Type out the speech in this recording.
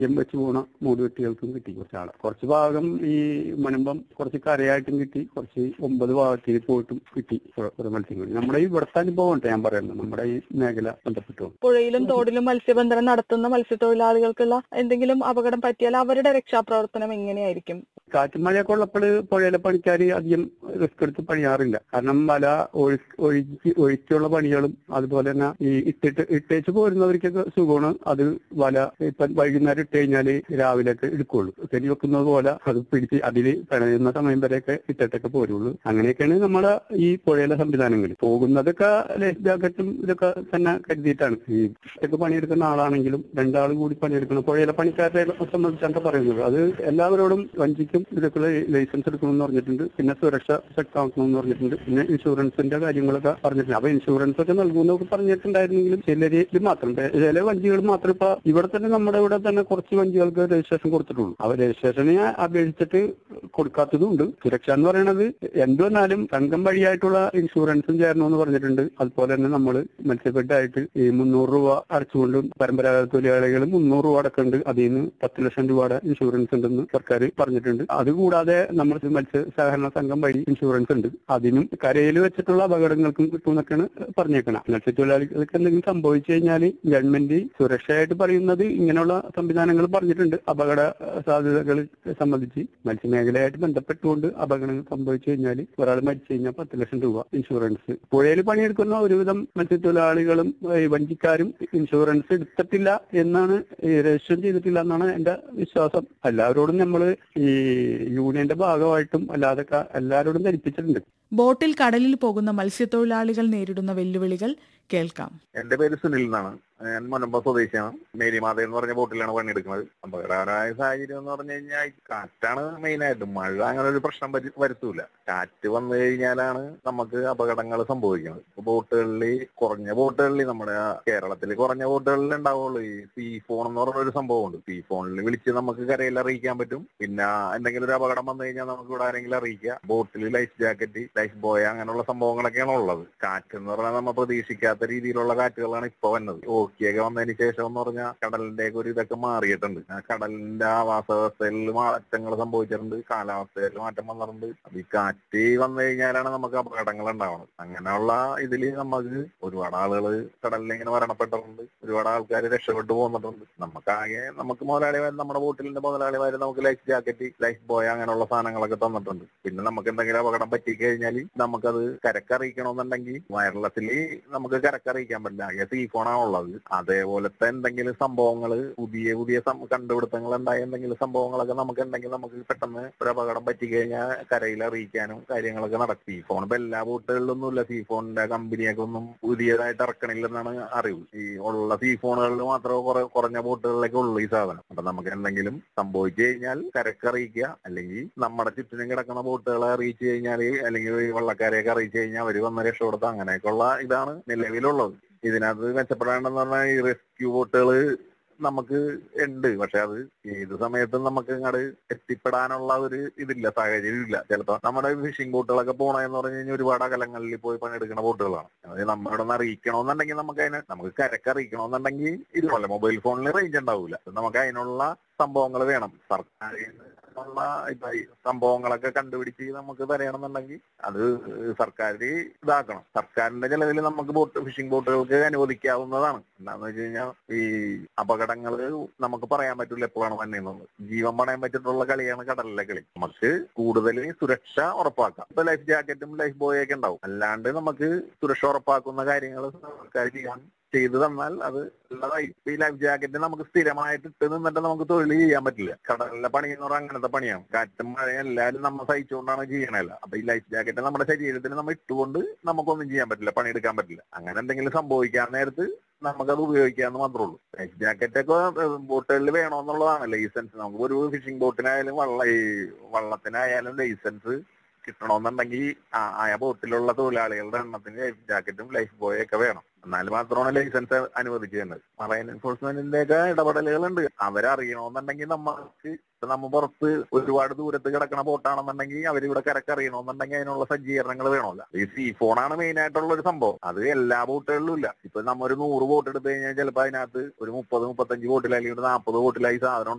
M വെച്ച് പോണ മൂടുവെട്ടികൾക്കും കിട്ടി കുറച്ചാളെ കുറച്ച് ഭാഗം ഈ മുനമ്പം കുറച്ച് കരയായിട്ടും കിട്ടി കുറച്ച് ഒമ്പത് ഭാഗത്തിൽ പോയിട്ടും കിട്ടി കുറെ- കുറെ മത്സ്യങ്ങൾ നമ്മുടെ ഈ ഇവിടുത്തെ അനുഭവം ഉണ്ട് ഞാൻ പറയുന്നത് നമ്മുടെ ഈ മേഖല ബന്ധപ്പെട്ടു പുഴയിലും തോടിലും മത്സ്യബന്ധനം നടത്തുന്ന മത്സ്യത്തൊഴിലാളികൾക്കുള്ള എന്തെങ്കിലും അപകടം പറ്റിയാൽ അവരുടെ രക്ഷാപ്രവർത്തനം എങ്ങനെയായിരിക്കും കാറ്റും മഴയൊക്കെ ഉള്ളപ്പോൾ പുഴയിലെ പണിക്കാർ അധികം റിസ്ക് എടുത്ത് പണിയാറില്ല കാരണം വല ഒഴു- ഒഴുക്കി ഒഴുക്കിയുള്ള പണികളും അതുപോലെ തന്നെ ഈ ഇട്ടിട്ട് ഇട്ടേച്ച് പോരുന്നവർക്കൊക്കെ സുഖമാണ് അത് വല ഇപ്പൊ വൈകുന്നേരം ഇട്ട് കഴിഞ്ഞാല് രാവിലെയൊക്കെ എടുക്കുള്ളൂ ശരി വെക്കുന്നത് പോലെ അത് പിടിച്ച് അതിൽ പിണയുന്ന സമയം വരെയൊക്കെ ഇട്ടിട്ടൊക്കെ പോരുള്ളൂ അങ്ങനെയൊക്കെയാണ് നമ്മുടെ ഈ പുഴയിലെ സംവിധാനങ്ങൾ പോകുന്നതൊക്കെ ലൈഫ് ജാക്കറ്റും ഇതൊക്കെ തന്നെ കരുതിയിട്ടാണ് ഈ ഇതൊക്കെ പണിയെടുക്കുന്ന ആളാണെങ്കിലും രണ്ടാൾ കൂടി പണിയെടുക്കണം പുഴയിലെ പണിക്കാരെ സംബന്ധിച്ചാണ് പറയുന്നത് അത് എല്ലാവരോടും വഞ്ചിക്കും ഇതൊക്കെ ലൈസൻസ് എടുക്കണമെന്ന് പറഞ്ഞിട്ടുണ്ട് പിന്നെ സുരക്ഷ ശക്തമാക്കണമെന്ന് പറഞ്ഞിട്ടുണ്ട് പിന്നെ ഇൻഷുറൻസിന്റെ കാര്യങ്ങളൊക്കെ പറഞ്ഞിട്ടുണ്ട് അപ്പൊ ഇൻഷുറൻസ് ഒക്കെ നൽകുന്നൊക്കെ പറഞ്ഞിട്ടുണ്ടായിരുന്നെങ്കിലും ചിലര് ഇത് മാത്രം ചില വഞ്ചികൾ മാത്രം ഇപ്പൊ ഇവിടെ തന്നെ നമ്മുടെ ഇവിടെ തന്നെ കുറച്ച് വഞ്ചികൾക്ക് രജിസ്ട്രേഷൻ കൊടുത്തിട്ടുള്ളൂ അവ രജിസ്ട്രേഷന് അപേക്ഷിച്ചിട്ട് കൊടുക്കാത്തതും ഉണ്ട് സുരക്ഷ എന്ന് പറയുന്നത് എന്ത് വന്നാലും സംഘം വഴിയായിട്ടുള്ള ഇൻഷുറൻസും ചേരണമെന്ന് പറഞ്ഞിട്ടുണ്ട് അതുപോലെ തന്നെ നമ്മൾ മത്സ്യബെഡായിട്ട് ഈ മുന്നൂറ് രൂപ അടച്ചുകൊണ്ടും പരമ്പരാഗത തൊഴിലാളികൾ മുന്നൂറ് രൂപ അടക്കുന്നുണ്ട് അതിൽ നിന്ന് പത്ത് ലക്ഷം രൂപയുടെ ഇൻഷുറൻസ് ഉണ്ടെന്ന് സർക്കാർ പറഞ്ഞിട്ടുണ്ട് അതുകൂടാതെ നമ്മൾ മത്സ്യ സഹകരണ സംഘം വഴി ഇൻഷുറൻസ് ഉണ്ട് അതിനും കരയിൽ വെച്ചിട്ടുള്ള അപകടങ്ങൾക്കും കിട്ടുമെന്നൊക്കെയാണ് പറഞ്ഞേക്കണം മത്സ്യത്തൊഴിലാളികൾക്ക് എന്തെങ്കിലും സംഭവിച്ചു കഴിഞ്ഞാൽ ഗവൺമെന്റ് സുരക്ഷയായിട്ട് പറയുന്നത് ഇങ്ങനെയുള്ള സംവിധാനങ്ങൾ പറഞ്ഞിട്ടുണ്ട് അപകട സാധ്യതകൾ സംബന്ധിച്ച് മത്സ്യമേഖലയായിട്ട് ബന്ധപ്പെട്ടുകൊണ്ട് അപകടങ്ങൾ സംഭവിച്ചു കഴിഞ്ഞാൽ ഒരാൾ മരിച്ചു കഴിഞ്ഞാൽ പത്ത് ലക്ഷം രൂപ ഇൻഷുറൻസ് പുഴയിൽ പണിയെടുക്കുന്ന ഒരുവിധം മത്സ്യത്തൊഴിലാളികളും ഈ വഞ്ചിക്കാരും ഇൻഷുറൻസ് എടുത്തിട്ടില്ല എന്നാണ് ഈ രജിസ്റ്റർ ചെയ്തിട്ടില്ല എന്നാണ് എന്റെ വിശ്വാസം എല്ലാവരോടും നമ്മൾ ഈ യൂണിയന്റെ ഭാഗമായിട്ടും അല്ലാതൊക്കെ എല്ലാവരോടും ധരിപ്പിച്ചിട്ടുണ്ട് ബോട്ടിൽ കടലിൽ പോകുന്ന മത്സ്യത്തൊഴിലാളികൾ നേരിടുന്ന വെല്ലുവിളികൾ കേൾക്കാം എന്റെ പേര് സുനിൽ എന്നാണ് ഞാൻ മുനമ്പ സ്വദേശിയാണ് മേരിമാത എന്ന് പറഞ്ഞ ബോട്ടിലാണ് പണിയെടുക്കുന്നത് അപകടകരമായ സാഹചര്യം എന്ന് പറഞ്ഞു കഴിഞ്ഞാൽ കാറ്റാണ് മെയിൻ ആയിട്ട് മഴ അങ്ങനെ ഒരു പ്രശ്നം വരു- വരുത്തൂല കാറ്റ് വന്നു കഴിഞ്ഞാലാണ് നമുക്ക് അപകടങ്ങൾ സംഭവിക്കുന്നത് ഇപ്പൊ ബോട്ടുകളിൽ കുറഞ്ഞ ബോട്ടുകളിൽ നമ്മുടെ കേരളത്തിൽ കുറഞ്ഞ ബോട്ടുകളിൽ ഉണ്ടാവുള്ളൂ ഈ സീ ഫോൺ എന്ന് പറഞ്ഞ ഒരു സംഭവമുണ്ട് സീ ഫോണിൽ വിളിച്ച് നമുക്ക് കരയിൽ അറിയിക്കാൻ പറ്റും പിന്നെ എന്തെങ്കിലും ഒരു അപകടം വന്നു കഴിഞ്ഞാൽ നമുക്ക് ഇവിടെ ആരെങ്കിലും അറിയിക്കുക ബോട്ടിൽ ലൈഫ് ജാക്കറ്റ് ലൈഫ് ബോയ് അങ്ങനെയുള്ള സംഭവങ്ങളൊക്കെയാണ് ഉള്ളത് കാറ്റ് എന്ന് പറഞ്ഞാൽ നമ്മൾ പ്രതീക്ഷിക്കാത്ത രീതിയിലുള്ള കാറ്റുകളാണ് ഇപ്പൊ വന്നത് ഓക്കിയൊക്കെ വന്നതിന് ശേഷം എന്ന് പറഞ്ഞാൽ കടലിന്റെ ഒക്കെ ഒരു ഇതൊക്കെ മാറിയിട്ടുണ്ട് ആ കടലിന്റെ ആവാസ വ്യവസ്ഥയിൽ മാറ്റങ്ങൾ സംഭവിച്ചിട്ടുണ്ട് കാലാവസ്ഥയിൽ മാറ്റം വന്നിട്ടുണ്ട് അപ്പൊ ഈ കാറ്റ് വന്നു കഴിഞ്ഞാലാണ് നമുക്ക് അപകടങ്ങൾ ഉണ്ടാവുന്നത് അങ്ങനെയുള്ള ഇതിൽ നമുക്ക് ഒരുപാട് ആളുകൾ കടലിൽ ഇങ്ങനെ മരണപ്പെട്ടിട്ടുണ്ട് ഒരുപാട് ആൾക്കാർ രക്ഷപ്പെട്ടു പോന്നിട്ടുണ്ട് നമുക്കാകെ നമുക്ക് മുതലാളിമാർ നമ്മുടെ ബോട്ടിലിന്റെ മുതലാളിമാർ നമുക്ക് ലൈഫ് ജാക്കറ്റ് ലൈഫ് ബോയ് അങ്ങനെയുള്ള സാധനങ്ങളൊക്കെ തന്നിട്ടുണ്ട് പിന്നെ നമുക്ക് എന്തെങ്കിലും അപകടം പറ്റിക്കഴിഞ്ഞാൽ നമുക്കത് കരക്കറിയിക്കണമെന്നുണ്ടെങ്കിൽ വയർലെസ്സിൽ നമുക്ക് കരക്കറിയിക്കാൻ പറ്റില്ല ആകെ സീ ഫോണാണുള്ളത് അതേപോലത്തെ എന്തെങ്കിലും സംഭവങ്ങൾ പുതിയ പുതിയ സം- കണ്ടുപിടുത്തങ്ങൾ ഉണ്ടായ എന്തെങ്കിലും സംഭവങ്ങളൊക്കെ നമുക്ക് ഉണ്ടെങ്കിൽ നമുക്ക് പെട്ടെന്ന് ഒരു അപകടം പറ്റിക്കഴിഞ്ഞാൽ കരയിൽ അറിയിക്കാനും കാര്യങ്ങളൊക്കെ നടക്കും സീ ഫോൺ ഇപ്പൊ എല്ലാ ബോട്ടുകളിലൊന്നും ഇല്ല സീ ഫോണിന്റെ കമ്പനിയൊക്കെ ഒന്നും പുതിയതായിട്ട് ഇറക്കണില്ലെന്നാണ് അറിവ് ഈ ഉള്ള സീ ഫോണുകളിൽ മാത്രമേ കുറെ കുറഞ്ഞ ബോട്ടുകളിലൊക്കെ ഉള്ളൂ ഈ സാധനം അപ്പൊ നമുക്ക് എന്തെങ്കിലും സംഭവിച്ചു കഴിഞ്ഞാൽ കരക്ക് അറിയിക്കുക അല്ലെങ്കിൽ നമ്മുടെ ചുറ്റിനും കിടക്കുന്ന ബോട്ടുകളെ അറിയിച്ചു കഴിഞ്ഞാൽ അല്ലെങ്കിൽ ഈ വള്ളക്കാരെയൊക്കെ അറിയിച്ചു കഴിഞ്ഞാൽ അവർ വന്ന് രക്ഷപ്പെടുത്തുക അങ്ങനെയൊക്കെയുള്ള ഇതാണ് നിലവിലുള്ളത് ഇതിനകത്ത് മെച്ചപ്പെടേണ്ടെന്ന് പറഞ്ഞാൽ ഈ റെസ്ക്യൂ ബോട്ടുകൾ നമുക്ക് ഉണ്ട് പക്ഷെ അത് ഏത് സമയത്തും നമുക്ക് ഇങ്ങോട്ട് എത്തിപ്പെടാനുള്ള ഒരു ഇതില്ല സാഹചര്യം ഇല്ല ചിലപ്പോ നമ്മുടെ ഫിഷിംഗ് ബോട്ടുകളൊക്കെ പോണെന്ന് പറഞ്ഞു കഴിഞ്ഞാൽ ഒരുപാട് അകലങ്ങളിൽ പോയി പണിയെടുക്കുന്ന ബോട്ടുകളാണ് അത് നമ്മുടെ ഒന്ന് അറിയിക്കണമെന്നുണ്ടെങ്കിൽ നമുക്ക് അതിന് നമുക്ക് കരക്ക് അറിയിക്കണമെന്നുണ്ടെങ്കിൽ ഇതുപോലെ മൊബൈൽ ഫോണിൽ റേഞ്ച് ഉണ്ടാവില്ല നമുക്ക് അതിനുള്ള സംഭവങ്ങൾ വേണം സർക്കാർ ഉള്ള ഇപ്പൊ ഈ സംഭവങ്ങളൊക്കെ കണ്ടുപിടിച്ച് നമുക്ക് തരണമെന്നുണ്ടെങ്കിൽ അത് സർക്കാർ ഇതാക്കണം സർക്കാരിന്റെ ചെലവിൽ നമുക്ക് ബോട്ട് ഫിഷിംഗ് ബോട്ടുകൾക്ക് അനുവദിക്കാവുന്നതാണ് എന്താന്ന് വെച്ച് കഴിഞ്ഞാൽ ഈ അപകടങ്ങൾ നമുക്ക് പറയാൻ പറ്റില്ല എപ്പോഴാണ് വന്നതെന്നുള്ളത് ജീവൻ പണയം പറ്റിയിട്ടുള്ള കളിയാണ് കടലിലെ കളി നമുക്ക് കൂടുതൽ സുരക്ഷ ഉറപ്പാക്കാം ഇപ്പൊ ലൈഫ് ജാക്കറ്റും ലൈഫ് ബോയും ഒക്കെ ഉണ്ടാവും അല്ലാണ്ട് നമുക്ക് സുരക്ഷ ഉറപ്പാക്കുന്ന കാര്യങ്ങൾ സർക്കാർ ചെയ്യാൻ ചെയ്തു തന്നാൽ അത് ഉള്ളതായി ഈ ലൈഫ് ജാക്കറ്റ് നമുക്ക് സ്ഥിരമായിട്ട് ഇട്ട് നിന്നിട്ട് നമുക്ക് തൊഴിൽ ചെയ്യാൻ പറ്റില്ല കടലിലെ പണി എന്ന് പറഞ്ഞാൽ അങ്ങനത്തെ പണിയാണ് കാറ്റും മഴയും എല്ലാവരും നമ്മൾ സഹിച്ചുകൊണ്ടാണ് ചെയ്യണല്ല അപ്പൊ ഈ ലൈഫ് ജാക്കറ്റ് നമ്മുടെ ശരീരത്തിന് നമ്മൾ ഇട്ടുകൊണ്ട് നമുക്കൊന്നും ചെയ്യാൻ പറ്റില്ല പണിയെടുക്കാൻ പറ്റില്ല അങ്ങനെ എന്തെങ്കിലും സംഭവിക്കാൻ നേരത്ത് നമുക്കത് ഉപയോഗിക്കാന്ന് മാത്രമേ ഉള്ളൂ ലൈഫ് ജാക്കറ്റ് ഒക്കെ ബോട്ടുകളിൽ വേണമെന്നുള്ളതാണ് ലൈസൻസ് നമുക്ക് ഒരു ഫിഷിംഗ് ബോട്ടിനായാലും വള്ള ഈ വള്ളത്തിനായാലും ലൈസൻസ് കിട്ടണമെന്നുണ്ടെങ്കിൽ ആ- ആ ബോട്ടിലുള്ള തൊഴിലാളികളുടെ എണ്ണത്തിന് ലൈഫ് ജാക്കറ്റും ലൈഫ് ബോയും ഒക്കെ വേണം എന്നാൽ മാത്രമാണ് ലൈസൻസ് അനുവദിച്ചു തരുന്നത് മറൈൻ എൻഫോഴ്സ്മെന്റിന്റെ ഒക്കെ ഇടപെടലുകളുണ്ട് അവരറിയണമെന്നുണ്ടെങ്കിൽ നമ്മൾക്ക് ഇപ്പൊ നമ്മ പുറത്ത് ഒരുപാട് ദൂരത്ത് കിടക്കണ ബോട്ടാണെന്നുണ്ടെങ്കിൽ അവരിവിടെ കരക്കറിയണമെന്നുണ്ടെങ്കിൽ അതിനുള്ള സജ്ജീകരണങ്ങൾ വേണമല്ലോ ഈ സീ ഫോണാണ് മെയിൻ ആയിട്ടുള്ള ഒരു സംഭവം അത് എല്ലാ ബോട്ടുകളിലും ഇല്ല ഇപ്പൊ നമ്മ ഒരു നൂറ് ബോട്ട് എടുത്തു കഴിഞ്ഞാൽ ചിലപ്പോൾ അതിനകത്ത് ഒരു മുപ്പത് മുപ്പത്തഞ്ച് ബോട്ടിൽ അല്ലെങ്കിൽ ഒരു നാൽപ്പത് ബോട്ടിലായി സാധനം